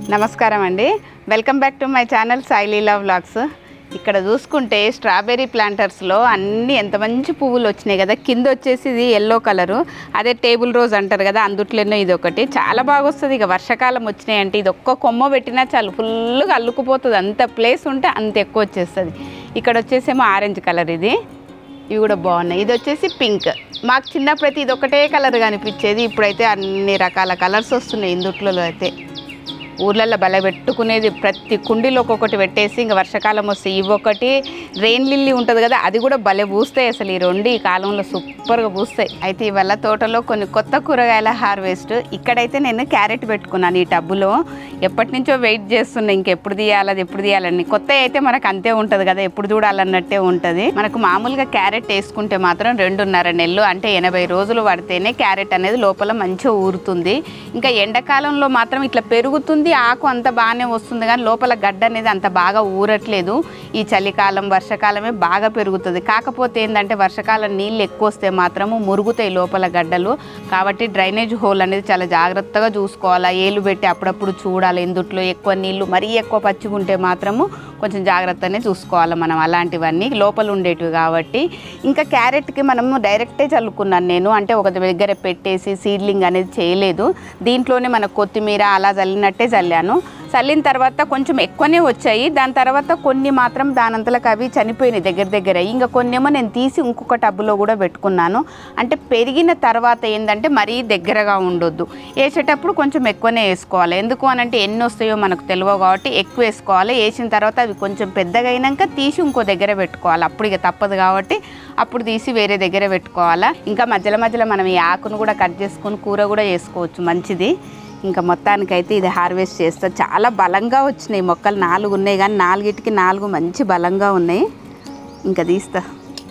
నమస్కారం అండి welcome back to my channel Saileela vlogs ఇక్కడ చూసుకుంటే స్ట్రాబెర్రీ ప్లాంటర్స్లో అన్ని ఎంత మంచి పువ్వులు వచ్చినాయి కదా కింద వచ్చేసి ఇది ఎల్లో కలరు అదే టేబుల్ రోజ్ అంటారు కదా అందుట్లోనో ఇది ఒకటి చాలా బాగా వస్తుంది ఇక వర్షాకాలం వచ్చినాయి అంటే ఇది ఒక్క కొమ్మ పెట్టినా చాలు ఫుల్గా అల్లుకుపోతుంది అంత ప్లేస్ ఉంటే అంత ఎక్కువ వచ్చేస్తుంది ఇక్కడ వచ్చేసేమో ఆరెంజ్ కలర్ ఇది ఇవి కూడా బాగున్నాయి ఇది వచ్చేసి పింక్ మాకు చిన్నప్పుడైతే ఇది ఒకటే కలర్ కనిపించేది ఇప్పుడైతే అన్ని రకాల కలర్స్ వస్తున్నాయి ఇందుట్లో అయితే ఊర్లలో బల పెట్టుకునేది ప్రతి కుండీలో ఒక్కొక్కటి పెట్టేసి ఇంకా వర్షాకాలం వస్తే ఇవి ఒకటి రెయిన్ లిల్లీ ఉంటుంది కదా అది కూడా భలే పూస్తాయి అసలు ఈ రెండు ఈ కాలంలో సూపర్గా పూస్తాయి అయితే ఇవాళ తోటలో కొన్ని కొత్త కూరగాయల హార్వెస్ట్ ఇక్కడైతే నేను క్యారెట్ పెట్టుకున్నాను ఈ టబ్బులో ఎప్పటి నుంచో వెయిట్ చేస్తున్నా ఇంకెప్పుడు తీయాలి అది ఎప్పుడు తీయాలని కొత్త అయితే మనకు అంతే ఉంటుంది కదా ఎప్పుడు చూడాలన్నట్టే ఉంటుంది మనకు మామూలుగా క్యారెట్ వేసుకుంటే మాత్రం రెండున్నర నెలలు అంటే ఎనభై రోజులు పడితేనే క్యారెట్ అనేది లోపల మంచిగా ఊరుతుంది ఇంకా ఎండాకాలంలో మాత్రం ఇట్లా పెరుగుతుంది ఆకు అంత బాగానే వస్తుంది కానీ లోపల గడ్డ అనేది అంత బాగా ఊరట్లేదు ఈ చలికాలం వర్షాకాలమే బాగా పెరుగుతుంది కాకపోతే ఏంటంటే వర్షాకాలం నీళ్ళు ఎక్కువ వస్తే మాత్రము మురుగుతాయి లోపల గడ్డలు కాబట్టి డ్రైనేజ్ హోల్ అనేది చాలా జాగ్రత్తగా చూసుకోవాలి ఏలు పెట్టి అప్పుడప్పుడు చూడాలి ఎందుట్లో ఎక్కువ నీళ్ళు మరీ ఎక్కువ పచ్చిగా ఉంటే మాత్రము కొంచెం జాగ్రత్తనే చూసుకోవాలి మనం అలాంటివన్నీ లోపల ఉండేటివి కాబట్టి ఇంకా క్యారెట్కి మనము డైరెక్టే చల్లుకున్నాను నేను అంటే ఒక దగ్గర పెట్టేసి సీడ్లింగ్ అనేది చేయలేదు దీంట్లోనే మన కొత్తిమీర అలా చల్లినట్టే చల్లాను చల్లిన తర్వాత కొంచెం ఎక్కువనే వచ్చాయి దాని తర్వాత కొన్ని మాత్రం దానంతలకు అవి చనిపోయినాయి దగ్గర దగ్గర ఇంకా కొన్ని ఏమో నేను తీసి ఇంకొక టబ్బులో కూడా పెట్టుకున్నాను అంటే పెరిగిన తర్వాత ఏంటంటే మరీ దగ్గరగా ఉండొద్దు వేసేటప్పుడు కొంచెం ఎక్కువనే వేసుకోవాలి ఎందుకు అని అంటే ఎన్ని వస్తాయో మనకు తెలియవు కాబట్టి ఎక్కువ వేసుకోవాలి వేసిన తర్వాత అవి కొంచెం పెద్దగా అయినాక తీసి ఇంకో దగ్గర పెట్టుకోవాలి అప్పుడు ఇక తప్పదు కాబట్టి అప్పుడు తీసి వేరే దగ్గర పెట్టుకోవాలా ఇంకా మధ్యలో మధ్యలో మనం ఈ ఆకును కూడా కట్ చేసుకొని కూర కూడా చేసుకోవచ్చు మంచిది ఇంకా మొత్తానికైతే ఇది హార్వెస్ట్ చేస్తా చాలా బలంగా వచ్చినాయి మొక్కలు నాలుగు ఉన్నాయి కానీ నాలుగిటికి నాలుగు మంచి బలంగా ఉన్నాయి ఇంకా తీస్తా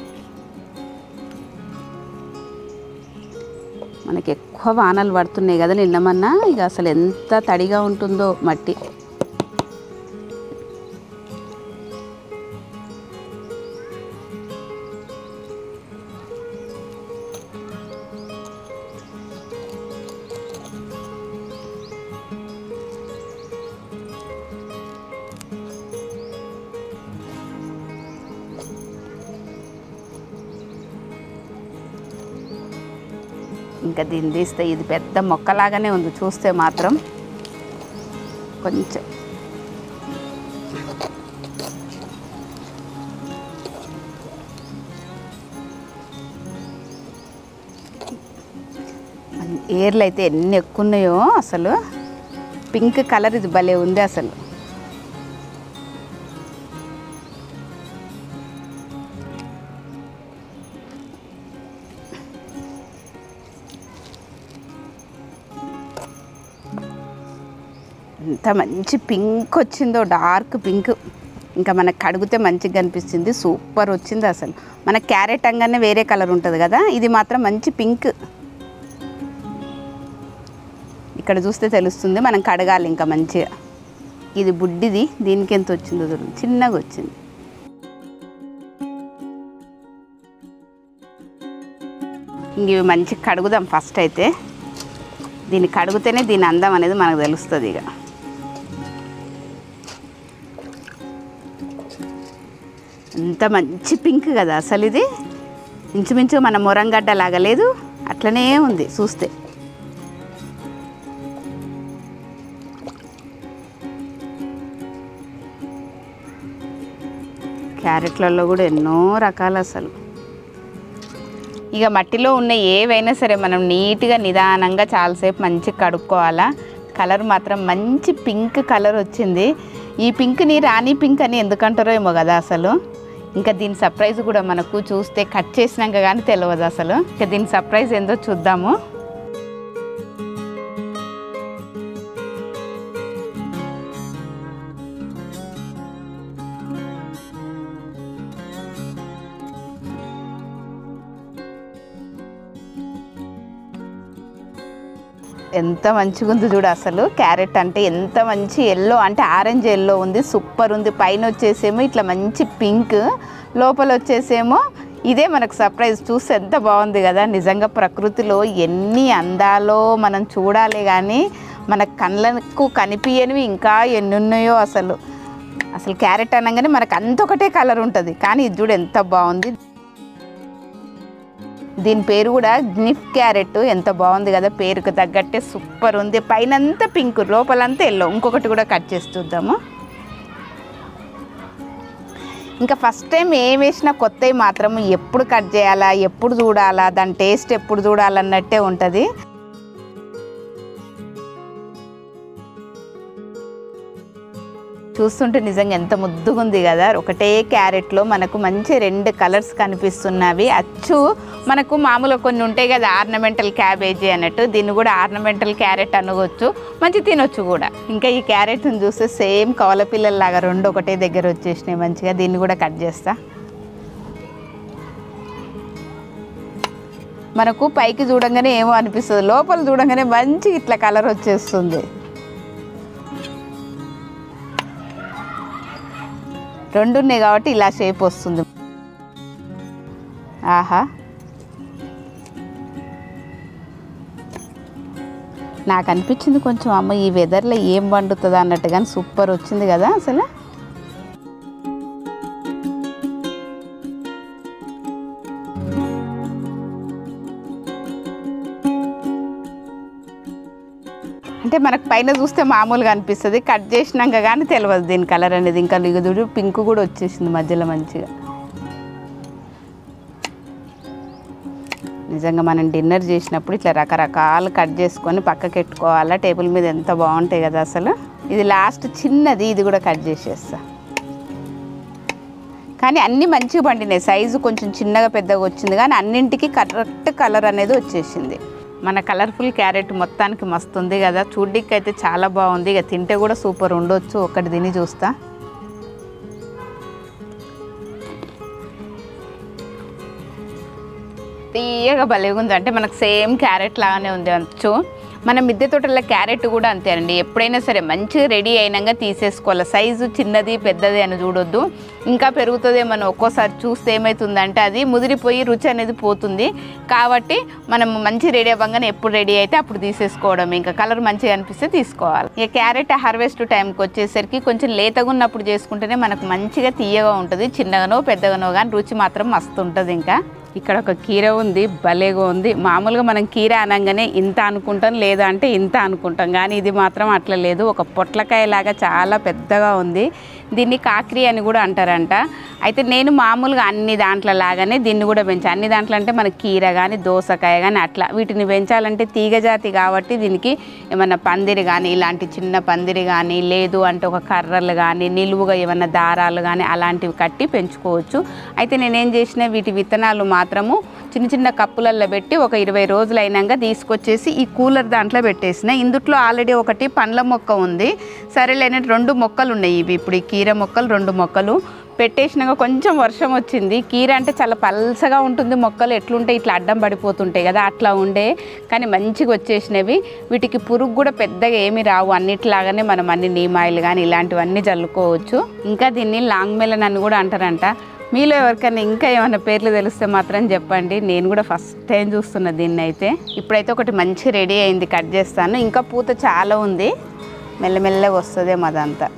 మనకి ఎక్కువ వానలు పడుతున్నాయి కదా నిన్నమన్నా ఇక అసలు ఎంత తడిగా ఉంటుందో మట్టి ఇంకా దీన్ని తీస్తే ఇది పెద్ద మొక్కలాగానే ఉంది చూస్తే మాత్రం కొంచెం ఏర్లు అయితే ఎన్ని ఎక్కువ ఉన్నాయో అసలు పింక్ కలర్ ఇది భలే ఉంది అసలు ఎంత మంచి పింక్ వచ్చిందో డార్క్ పింక్ ఇంకా మనకు కడిగితే మంచిగా కనిపిస్తుంది సూపర్ వచ్చింది అసలు మన క్యారెట్ అంగానే వేరే కలర్ ఉంటుంది కదా ఇది మాత్రం మంచి పింక్ ఇక్కడ చూస్తే తెలుస్తుంది మనం కడగాలి ఇంకా మంచిగా ఇది బుడ్డిది దీనికి ఎంత వచ్చిందో చూడండి చిన్నగా వచ్చింది ఇంక ఇవి మంచిగా కడుగుదాం ఫస్ట్ అయితే దీన్ని కడిగితేనే దీని అందం అనేది మనకు తెలుస్తుంది ఇక ఎంత మంచి పింక్ కదా అసలు ఇది ఇంచుమించు మన మొరంగడ్డ లాగా లేదు అట్లనే ఉంది చూస్తే క్యారెట్లలో కూడా ఎన్నో రకాలు అసలు ఇక మట్టిలో ఉన్న ఏవైనా సరే మనం నీట్గా నిదానంగా చాలాసేపు మంచిగా కడుక్కోవాలా కలర్ మాత్రం మంచి పింక్ కలర్ వచ్చింది ఈ పింక్ని రాణి పింక్ అని ఎందుకంటారో ఏమో కదా అసలు ఇంకా దీని సర్ప్రైజ్ కూడా మనకు చూస్తే కట్ చేసినాక కానీ తెలియదు అసలు ఇంకా దీని సర్ప్రైజ్ ఏందో చూద్దాము ఎంత మంచిగా ఉంది చూడు అసలు క్యారెట్ అంటే ఎంత మంచి ఎల్లో అంటే ఆరెంజ్ ఎల్లో ఉంది సూపర్ ఉంది పైన వచ్చేసేమో ఇట్లా మంచి పింక్ లోపల వచ్చేసేమో ఇదే మనకు సర్ప్రైజ్ చూస్తే ఎంత బాగుంది కదా నిజంగా ప్రకృతిలో ఎన్ని అందాలో మనం చూడాలి కానీ మన కళ్ళకు కనిపించనివి ఇంకా ఎన్ని ఉన్నాయో అసలు అసలు క్యారెట్ అనగానే మనకు అంత ఒకటే కలర్ ఉంటుంది కానీ ఇది చూడు ఎంత బాగుంది దీని పేరు కూడా గ్నిఫ్ క్యారెట్ ఎంత బాగుంది కదా పేరుకు తగ్గట్టే సూపర్ ఉంది పైన అంతా పింక్ లోపలంతా ఎల్లో ఇంకొకటి కూడా కట్ చేసి చూద్దాము ఇంకా ఫస్ట్ టైం ఏం వేసినా కొత్తవి మాత్రం ఎప్పుడు కట్ చేయాలా ఎప్పుడు చూడాలా దాని టేస్ట్ ఎప్పుడు చూడాలన్నట్టే ఉంటుంది చూస్తుంటే నిజంగా ఎంత ముద్దుగా ఉంది కదా ఒకటే క్యారెట్లో మనకు మంచి రెండు కలర్స్ కనిపిస్తున్నవి అచ్చు మనకు మామూలుగా కొన్ని ఉంటాయి కదా ఆర్నమెంటల్ క్యాబేజీ అన్నట్టు దీన్ని కూడా ఆర్నమెంటల్ క్యారెట్ అనవచ్చు మంచి తినొచ్చు కూడా ఇంకా ఈ క్యారెట్ని చూస్తే సేమ్ కవల పిల్లల్లాగా రెండు ఒకటే దగ్గర వచ్చేసినాయి మంచిగా దీన్ని కూడా కట్ చేస్తా మనకు పైకి చూడంగానే ఏమో అనిపిస్తుంది లోపల చూడంగానే మంచి ఇట్లా కలర్ వచ్చేస్తుంది రెండు ఉన్నాయి కాబట్టి ఇలా షేప్ వస్తుంది ఆహా నాకు అనిపించింది కొంచెం అమ్మ ఈ వెదర్లో ఏం వండుతుంది అన్నట్టు కానీ సూపర్ వచ్చింది కదా అసలు అంటే మనకు పైన చూస్తే మామూలుగా అనిపిస్తుంది కట్ చేసినాక కానీ తెలియదు దీని కలర్ అనేది ఇంకా లిగుదుడు పింక్ కూడా వచ్చేసింది మధ్యలో మంచిగా నిజంగా మనం డిన్నర్ చేసినప్పుడు ఇట్లా రకరకాలు కట్ చేసుకొని పక్కకి పెట్టుకోవాలా టేబుల్ మీద ఎంత బాగుంటాయి కదా అసలు ఇది లాస్ట్ చిన్నది ఇది కూడా కట్ చేసేస్తా కానీ అన్నీ మంచిగా పండినాయి సైజు కొంచెం చిన్నగా పెద్దగా వచ్చింది కానీ అన్నింటికి కరెక్ట్ కలర్ అనేది వచ్చేసింది మన కలర్ఫుల్ క్యారెట్ మొత్తానికి మస్తు ఉంది కదా చూడ్డానికి అయితే చాలా బాగుంది ఇక తింటే కూడా సూపర్ ఉండొచ్చు ఒకటి తిని చూస్తా తీయగా భలేగా ఉంది అంటే మనకు సేమ్ క్యారెట్ లాగానే ఉంది అనొచ్చు మన మిద్దె తోటల క్యారెట్ కూడా అంతేనండి ఎప్పుడైనా సరే మంచిగా రెడీ అయినాక తీసేసుకోవాలి సైజు చిన్నది పెద్దది అని చూడొద్దు ఇంకా పెరుగుతుంది మనం ఒక్కోసారి చూస్తే ఏమవుతుందంటే అది ముదిరిపోయి రుచి అనేది పోతుంది కాబట్టి మనం మంచి రెడీ అవ్వగానే ఎప్పుడు రెడీ అయితే అప్పుడు తీసేసుకోవడం ఇంకా కలర్ మంచిగా అనిపిస్తే తీసుకోవాలి ఇక క్యారెట్ హార్వెస్ట్ టైంకి వచ్చేసరికి కొంచెం లేతగా ఉన్నప్పుడు చేసుకుంటేనే మనకు మంచిగా తీయగా ఉంటుంది చిన్నగానో పెద్దగానో కానీ రుచి మాత్రం మస్తు ఉంటుంది ఇంకా ఇక్కడ ఒక కీర ఉంది భలేగా ఉంది మామూలుగా మనం కీర అనగానే ఇంత అనుకుంటాం లేదా అంటే ఇంత అనుకుంటాం కానీ ఇది మాత్రం అట్లా లేదు ఒక పొట్లకాయ లాగా చాలా పెద్దగా ఉంది దీన్ని కాక్రీ అని కూడా అంటారంట అయితే నేను మామూలుగా అన్ని దాంట్లో లాగానే దీన్ని కూడా పెంచాను అన్ని దాంట్లో అంటే మనకి కీర కానీ దోసకాయ కానీ అట్లా వీటిని పెంచాలంటే తీగ జాతి కాబట్టి దీనికి ఏమన్నా పందిరి కానీ ఇలాంటి చిన్న పందిరి కానీ లేదు అంటే ఒక కర్రలు కానీ నిలువుగా ఏమన్నా దారాలు కానీ అలాంటివి కట్టి పెంచుకోవచ్చు అయితే నేనేం చేసిన వీటి విత్తనాలు మాత్రము చిన్న చిన్న కప్పులల్లో పెట్టి ఒక ఇరవై రోజులు అయినాక తీసుకొచ్చేసి ఈ కూలర్ దాంట్లో పెట్టేసిన ఇందుట్లో ఆల్రెడీ ఒకటి పండ్ల మొక్క ఉంది సరేలేని రెండు మొక్కలు ఉన్నాయి ఇవి ఇప్పుడు ఈ కీర మొక్కలు రెండు మొక్కలు పెట్టేసినాక కొంచెం వర్షం వచ్చింది కీర అంటే చాలా పల్సగా ఉంటుంది మొక్కలు ఎట్లుంటాయి ఇట్లా అడ్డం పడిపోతుంటాయి కదా అట్లా ఉండే కానీ మంచిగా వచ్చేసినవి వీటికి పురుగు కూడా పెద్దగా ఏమీ రావు అన్నిటిలాగానే మనం అన్ని నీమాయిలు కానీ ఇలాంటివన్నీ చల్లుకోవచ్చు ఇంకా దీన్ని లాంగ్ మెలన్ అని కూడా అంటారంట మీలో ఎవరికైనా ఇంకా ఏమైనా పేర్లు తెలిస్తే మాత్రం చెప్పండి నేను కూడా ఫస్ట్ టైం చూస్తున్నా దీన్ని అయితే ఇప్పుడైతే ఒకటి మంచి రెడీ అయింది కట్ చేస్తాను ఇంకా పూత చాలా ఉంది మెల్లమెల్లగా వస్తుందేమో అదంతా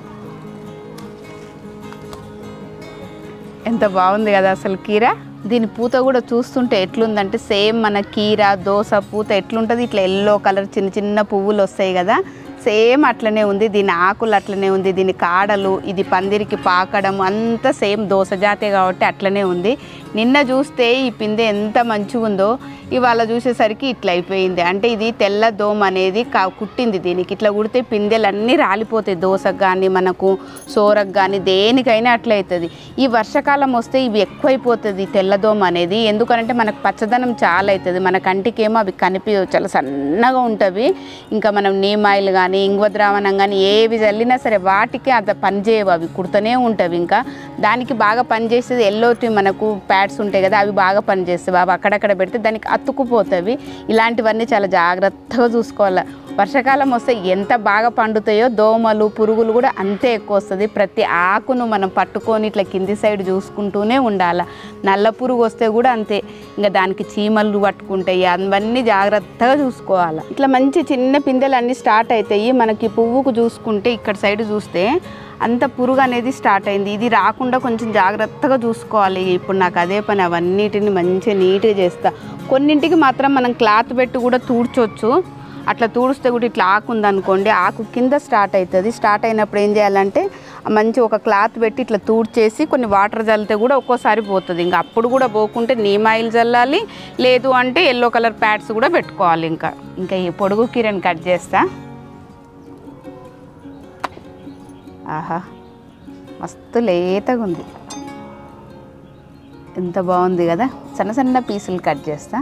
ఎంత బాగుంది కదా అసలు కీర దీని పూత కూడా చూస్తుంటే ఎట్లుందంటే సేమ్ మన కీర దోస పూత ఎట్లుంటుంది ఇట్లా ఎల్లో కలర్ చిన్న చిన్న పువ్వులు వస్తాయి కదా సేమ్ అట్లనే ఉంది దీని ఆకులు అట్లనే ఉంది దీని కాడలు ఇది పందిరికి పాకడం అంతా సేమ్ దోస జాతే కాబట్టి అట్లనే ఉంది నిన్న చూస్తే ఈ పిందె ఎంత మంచిగా ఉందో ఇవాళ చూసేసరికి ఇట్లా అయిపోయింది అంటే ఇది తెల్ల దోమ అనేది కా కుట్టింది దీనికి ఇట్లా కుడితే పిందెలన్నీ రాలిపోతాయి దోసకు కానీ మనకు సోరకు కానీ దేనికైనా అట్లా అవుతుంది ఈ వర్షాకాలం వస్తే ఇవి ఎక్కువైపోతుంది తెల్లదోమ అనేది ఎందుకంటే మనకు పచ్చదనం చాలా అవుతుంది మన కంటికేమో అవి కనిపి చాలా సన్నగా ఉంటవి ఇంకా మనం నీమాయిల్ కానీ ఇంగువ ద్రావణం కానీ ఏవి చల్లినా సరే వాటికి అంత పని చేయవు అవి కుడుతూనే ఉంటవి ఇంకా దానికి బాగా పనిచేసేది ఎల్లోటి మనకు ప్యాడ్స్ ఉంటాయి కదా అవి బాగా పనిచేస్తాయి అవి అక్కడక్కడ పెడితే దానికి అతుక్కుపోతాయి ఇలాంటివన్నీ చాలా జాగ్రత్తగా చూసుకోవాలి వర్షాకాలం వస్తే ఎంత బాగా పండుతాయో దోమలు పురుగులు కూడా అంతే ఎక్కువ వస్తుంది ప్రతి ఆకును మనం పట్టుకొని ఇట్లా కింది సైడ్ చూసుకుంటూనే ఉండాలి నల్ల పురుగు వస్తే కూడా అంతే ఇంకా దానికి చీమలు పట్టుకుంటాయి అవన్నీ జాగ్రత్తగా చూసుకోవాలి ఇట్లా మంచి చిన్న పిందెలు అన్నీ స్టార్ట్ అవుతాయి మనకి పువ్వుకు చూసుకుంటే ఇక్కడ సైడ్ చూస్తే అంత పురుగు అనేది స్టార్ట్ అయింది ఇది రాకుండా కొంచెం జాగ్రత్తగా చూసుకోవాలి ఇప్పుడు నాకు అదే పని అవన్నిటిని మంచిగా నీట్గా చేస్తా కొన్నింటికి మాత్రం మనం క్లాత్ పెట్టి కూడా తూడ్చొచ్చు అట్లా తూడిస్తే కూడా ఇట్లా ఆకు ఉందనుకోండి ఆకు కింద స్టార్ట్ అవుతుంది స్టార్ట్ అయినప్పుడు ఏం చేయాలంటే మంచి ఒక క్లాత్ పెట్టి ఇట్లా తూడ్చేసి కొన్ని వాటర్ చల్లితే కూడా ఒక్కోసారి పోతుంది ఇంకా అప్పుడు కూడా పోకుంటే నీమ్ ఆయిల్ చల్లాలి లేదు అంటే ఎల్లో కలర్ ప్యాడ్స్ కూడా పెట్టుకోవాలి ఇంకా ఇంకా ఈ పొడుగు కీరని కట్ చేస్తా ఆహా మస్తు లేతగా ఉంది ఎంత బాగుంది కదా సన్న సన్న పీసులు కట్ చేస్తా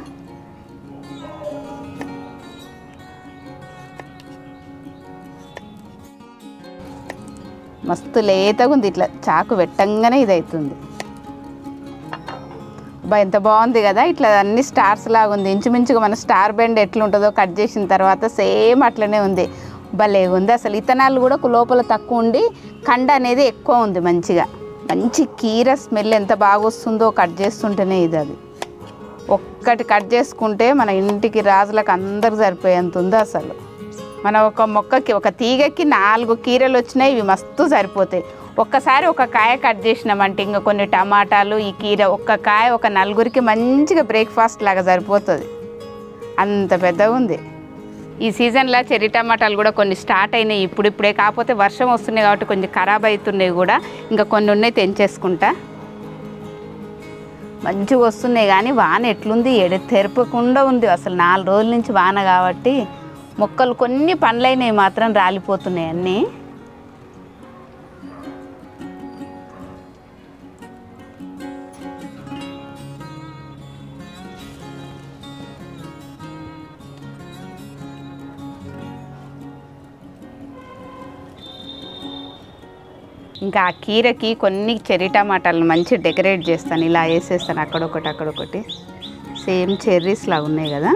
మస్తు లేతగా ఉంది ఇట్లా చాకు పెట్టంగానే ఇది అవుతుంది బా ఎంత బాగుంది కదా ఇట్లా అన్ని స్టార్స్ లాగా ఉంది ఇంచుమించుగా మన స్టార్ బెండ్ ఎట్లుంటుందో కట్ చేసిన తర్వాత సేమ్ అట్లనే ఉంది భలే ఉంది అసలు ఇతనాలు కూడా లోపల తక్కువ ఉండి కండ అనేది ఎక్కువ ఉంది మంచిగా మంచి కీర స్మెల్ ఎంత బాగా వస్తుందో కట్ చేస్తుంటేనే ఇది అది ఒక్కటి కట్ చేసుకుంటే మన ఇంటికి రాజులకు అందరు సరిపోయేంత ఉంది అసలు మన ఒక మొక్కకి ఒక తీగకి నాలుగు కీరలు వచ్చినాయి ఇవి మస్తు సరిపోతాయి ఒక్కసారి ఒక కాయ కట్ చేసినామంటే ఇంకా కొన్ని టమాటాలు ఈ కీర ఒక్క కాయ ఒక నలుగురికి మంచిగా బ్రేక్ఫాస్ట్ లాగా సరిపోతుంది అంత పెద్దగా ఉంది ఈ సీజన్లో చెర్రీ టమాటాలు కూడా కొన్ని స్టార్ట్ అయినాయి ఇప్పుడిప్పుడే కాకపోతే వర్షం వస్తున్నాయి కాబట్టి కొంచెం ఖరాబ్ అవుతున్నాయి కూడా ఇంకా కొన్ని ఉన్నాయి తెంచేసుకుంటా మంచిగా వస్తున్నాయి కానీ వాన ఎట్లుంది ఎడ తెరపకుండా ఉంది అసలు నాలుగు రోజుల నుంచి వాన కాబట్టి మొక్కలు కొన్ని పండ్లైనవి మాత్రం రాలిపోతున్నాయి అన్నీ ఇంకా ఆ కీరకి కొన్ని చెర్రీ టమాటాలను మంచి డెకరేట్ చేస్తాను ఇలా వేసేస్తాను అక్కడొకటి అక్కడొకటి సేమ్ చెర్రీస్ లాగా ఉన్నాయి కదా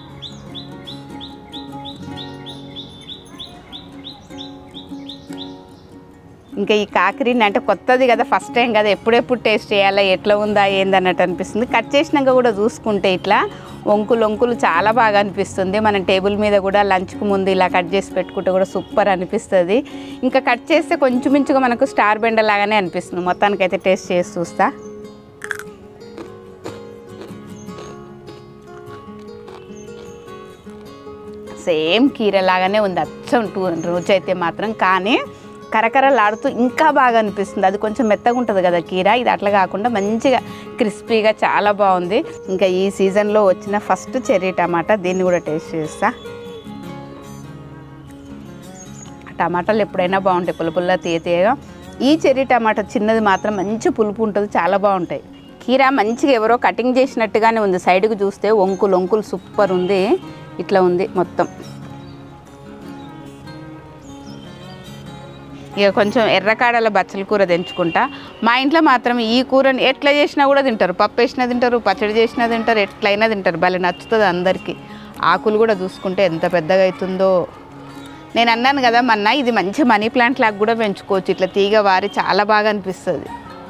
ఇంకా ఈ కాకరీని అంటే కొత్తది కదా ఫస్ట్ టైం కదా ఎప్పుడెప్పుడు టేస్ట్ చేయాలా ఎట్లా ఉందా ఏందన్నట్టు అనిపిస్తుంది కట్ చేసినాక కూడా చూసుకుంటే ఇట్లా వంకులు వంకులు చాలా బాగా అనిపిస్తుంది మనం టేబుల్ మీద కూడా లంచ్కు ముందు ఇలా కట్ చేసి పెట్టుకుంటే కూడా సూపర్ అనిపిస్తుంది ఇంకా కట్ చేస్తే కొంచెం మించుగా మనకు స్టార్ బెండ లాగానే అనిపిస్తుంది మొత్తానికైతే టేస్ట్ చేసి చూస్తా సేమ్ కీర లాగానే ఉంది అచ్చం టూ రుచి అయితే మాత్రం కానీ కరకరలాడుతూ ఇంకా బాగా అనిపిస్తుంది అది కొంచెం మెత్తగా ఉంటుంది కదా కీర ఇది అట్లా కాకుండా మంచిగా క్రిస్పీగా చాలా బాగుంది ఇంకా ఈ సీజన్లో వచ్చిన ఫస్ట్ చెర్రీ టమాటా దీన్ని కూడా టేస్ట్ చేస్తా టమాటాలు ఎప్పుడైనా బాగుంటాయి పుల్ల పుల్ల తీయ తీయగా ఈ చెర్రీ టమాటా చిన్నది మాత్రం మంచి పులుపు ఉంటుంది చాలా బాగుంటాయి కీర మంచిగా ఎవరో కటింగ్ చేసినట్టుగానే ఉంది సైడ్కి చూస్తే వంకులు వంకులు సూపర్ ఉంది ఇట్లా ఉంది మొత్తం ఇక కొంచెం ఎర్రకాడల బచ్చల కూర తెంచుకుంటా మా ఇంట్లో మాత్రం ఈ కూరని ఎట్లా చేసినా కూడా తింటారు పప్పు వేసినా తింటారు పచ్చడి చేసినా తింటారు ఎట్లయినా తింటారు భలే నచ్చుతుంది అందరికీ ఆకులు కూడా చూసుకుంటే ఎంత పెద్దగా అవుతుందో నేను అన్నాను కదా మొన్న ఇది మంచి మనీ ప్లాంట్ లాగా కూడా పెంచుకోవచ్చు ఇట్లా తీగ వారి చాలా బాగా అనిపిస్తుంది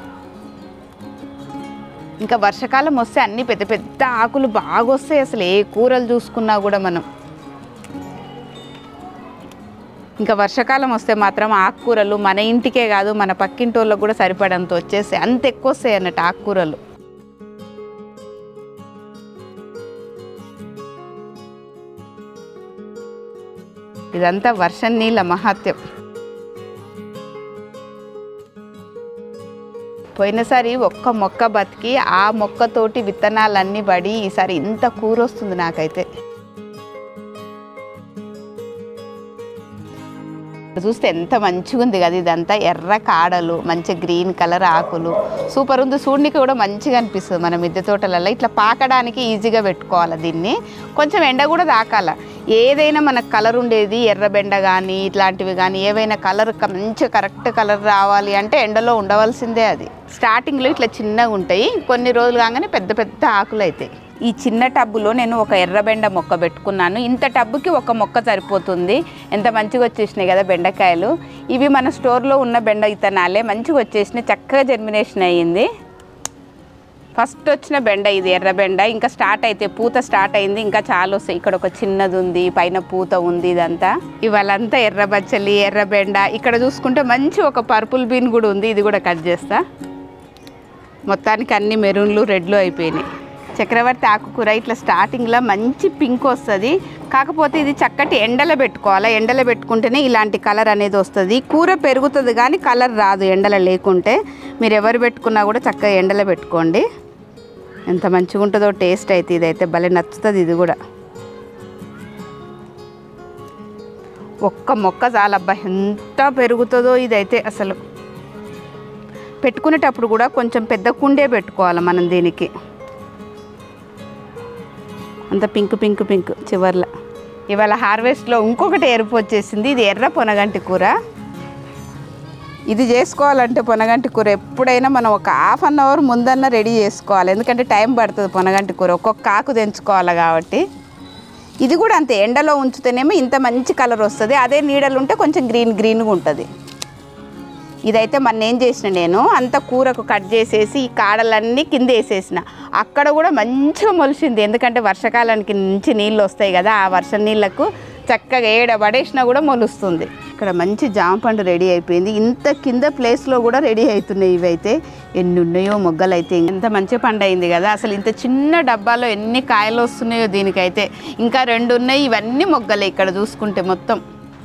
ఇంకా వర్షాకాలం వస్తే అన్ని పెద్ద పెద్ద ఆకులు బాగా వస్తాయి అసలు ఏ కూరలు చూసుకున్నా కూడా మనం ఇంకా వర్షాకాలం వస్తే మాత్రం ఆకుకూరలు మన ఇంటికే కాదు మన పక్కింటి వాళ్ళకి కూడా సరిపడంత వచ్చేస్తాయి అంత ఎక్కువ వస్తాయి అన్నట్టు ఆకుకూరలు ఇదంతా వర్షం నీళ్ళ మహాత్యం పోయినసారి ఒక్క మొక్క బతికి ఆ మొక్కతోటి విత్తనాలన్నీ పడి ఈసారి ఇంత కూర వస్తుంది నాకైతే చూస్తే ఎంత మంచిగా ఉంది కదా ఇదంతా ఎర్ర కాడలు మంచి గ్రీన్ కలర్ ఆకులు సూపర్ ఉంది చూడనికి కూడా మంచిగా అనిపిస్తుంది మన మిద్దె తోటలలో ఇట్లా పాకడానికి ఈజీగా పెట్టుకోవాలి దీన్ని కొంచెం ఎండ కూడా తాకాల ఏదైనా మనకు కలర్ ఉండేది ఎర్ర బెండ కానీ ఇట్లాంటివి కానీ ఏవైనా కలర్ మంచి కరెక్ట్ కలర్ రావాలి అంటే ఎండలో ఉండవలసిందే అది స్టార్టింగ్లో ఇట్లా చిన్నగా ఉంటాయి కొన్ని రోజులు కాగానే పెద్ద పెద్ద ఆకులు అవుతాయి ఈ చిన్న టబ్బులో నేను ఒక ఎర్రబెండ మొక్క పెట్టుకున్నాను ఇంత టబ్బుకి ఒక మొక్క సరిపోతుంది ఎంత మంచిగా వచ్చేసినాయి కదా బెండకాయలు ఇవి మన స్టోర్లో ఉన్న బెండ ఇత్తనాలే మంచిగా వచ్చేసినాయి చక్కగా జర్మినేషన్ అయ్యింది ఫస్ట్ వచ్చిన బెండ ఇది ఎర్ర బెండ ఇంకా స్టార్ట్ అయితే పూత స్టార్ట్ అయింది ఇంకా చాలా వస్తాయి ఇక్కడ ఒక చిన్నది ఉంది పైన పూత ఉంది ఇదంతా ఇవాళంతా ఎర్ర బచ్చలి ఎర్ర బెండ ఇక్కడ చూసుకుంటే మంచి ఒక పర్పుల్ బీన్ కూడా ఉంది ఇది కూడా కట్ చేస్తా మొత్తానికి అన్ని మెరూన్లు రెడ్లు అయిపోయినాయి చక్రవర్తి ఆకుకూర ఇట్లా స్టార్టింగ్లో మంచి పింక్ వస్తుంది కాకపోతే ఇది చక్కటి ఎండలో పెట్టుకోవాలి ఎండలో పెట్టుకుంటేనే ఇలాంటి కలర్ అనేది వస్తుంది కూర పెరుగుతుంది కానీ కలర్ రాదు ఎండలో లేకుంటే మీరు ఎవరు పెట్టుకున్నా కూడా చక్కగా ఎండలో పెట్టుకోండి ఎంత మంచిగా ఉంటుందో టేస్ట్ అయితే ఇదైతే భలే నచ్చుతుంది ఇది కూడా ఒక్క మొక్క చాలబ్బా ఎంత పెరుగుతుందో ఇదైతే అసలు పెట్టుకునేటప్పుడు కూడా కొంచెం పెద్ద కుండే పెట్టుకోవాలి మనం దీనికి అంత పింక్ పింక్ పింక్ చివర్లో ఇవాళ హార్వెస్ట్లో ఇంకొకటి ఎరుపు వచ్చేసింది ఇది ఎర్ర పొనగంటి కూర ఇది చేసుకోవాలంటే పొనగంటి కూర ఎప్పుడైనా మనం ఒక హాఫ్ అన్ అవర్ ముందన్న రెడీ చేసుకోవాలి ఎందుకంటే టైం పడుతుంది పొనగంటి కూర ఒక్కొక్క ఆకు తెంచుకోవాలి కాబట్టి ఇది కూడా అంతే ఎండలో ఉంచితేనేమో ఇంత మంచి కలర్ వస్తుంది అదే నీడలు ఉంటే కొంచెం గ్రీన్ గ్రీన్గా ఉంటుంది ఇదైతే మొన్న ఏం చేసిన నేను అంత కూరకు కట్ చేసేసి ఈ కాడలన్నీ కింద వేసేసిన అక్కడ కూడా మంచిగా మొలిసింది ఎందుకంటే వర్షాకాలానికి నుంచి నీళ్ళు వస్తాయి కదా ఆ వర్షం నీళ్ళకు చక్కగా ఏడ పడేసినా కూడా మొలుస్తుంది ఇక్కడ మంచి జామ పండు రెడీ అయిపోయింది ఇంత కింద ప్లేస్లో కూడా రెడీ అవుతున్నాయి ఇవైతే ఎన్ని ఉన్నాయో మొగ్గలు అయితే ఎంత మంచి పండు అయింది కదా అసలు ఇంత చిన్న డబ్బాలో ఎన్ని కాయలు వస్తున్నాయో దీనికైతే ఇంకా రెండు ఉన్నాయి ఇవన్నీ మొగ్గలే ఇక్కడ చూసుకుంటే మొత్తం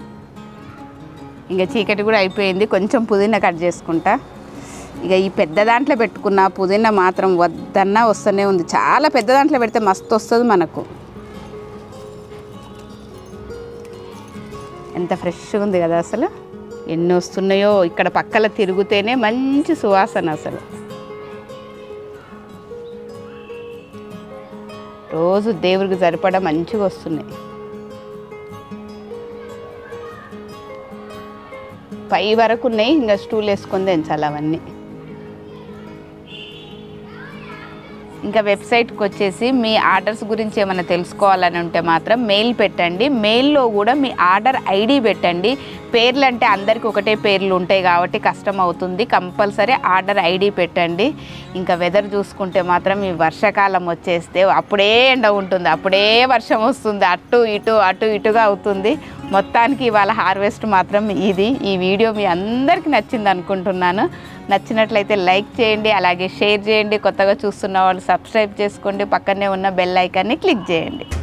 ఇంకా చీకటి కూడా అయిపోయింది కొంచెం పుదీనా కట్ చేసుకుంటా ఇక ఈ పెద్ద దాంట్లో పెట్టుకున్న పుదీనా మాత్రం వద్దన్నా వస్తూనే ఉంది చాలా పెద్ద దాంట్లో పెడితే మస్తు వస్తుంది మనకు ఎంత ఫ్రెష్గా ఉంది కదా అసలు ఎన్ని వస్తున్నాయో ఇక్కడ పక్కల తిరుగుతేనే మంచి సువాసన అసలు రోజు దేవుడికి సరిపడా మంచిగా వస్తున్నాయి పై వరకు ఉన్నాయి ఇంకా స్టూల్ వేసుకొని తెంచాలి అవన్నీ ఇంకా వెబ్సైట్కి వచ్చేసి మీ ఆర్డర్స్ గురించి ఏమైనా తెలుసుకోవాలని ఉంటే మాత్రం మెయిల్ పెట్టండి మెయిల్లో కూడా మీ ఆర్డర్ ఐడి పెట్టండి పేర్లు అంటే అందరికీ ఒకటే పేర్లు ఉంటాయి కాబట్టి కష్టం అవుతుంది కంపల్సరీ ఆర్డర్ ఐడి పెట్టండి ఇంకా వెదర్ చూసుకుంటే మాత్రం ఈ వర్షాకాలం వచ్చేస్తే అప్పుడే ఎండ ఉంటుంది అప్పుడే వర్షం వస్తుంది అటు ఇటు అటు ఇటుగా అవుతుంది మొత్తానికి ఇవాళ హార్వెస్ట్ మాత్రం ఇది ఈ వీడియో మీ అందరికీ నచ్చింది అనుకుంటున్నాను నచ్చినట్లయితే లైక్ చేయండి అలాగే షేర్ చేయండి కొత్తగా చూస్తున్న వాళ్ళు సబ్స్క్రైబ్ చేసుకోండి పక్కనే ఉన్న బెల్ ఐకాన్ని క్లిక్ చేయండి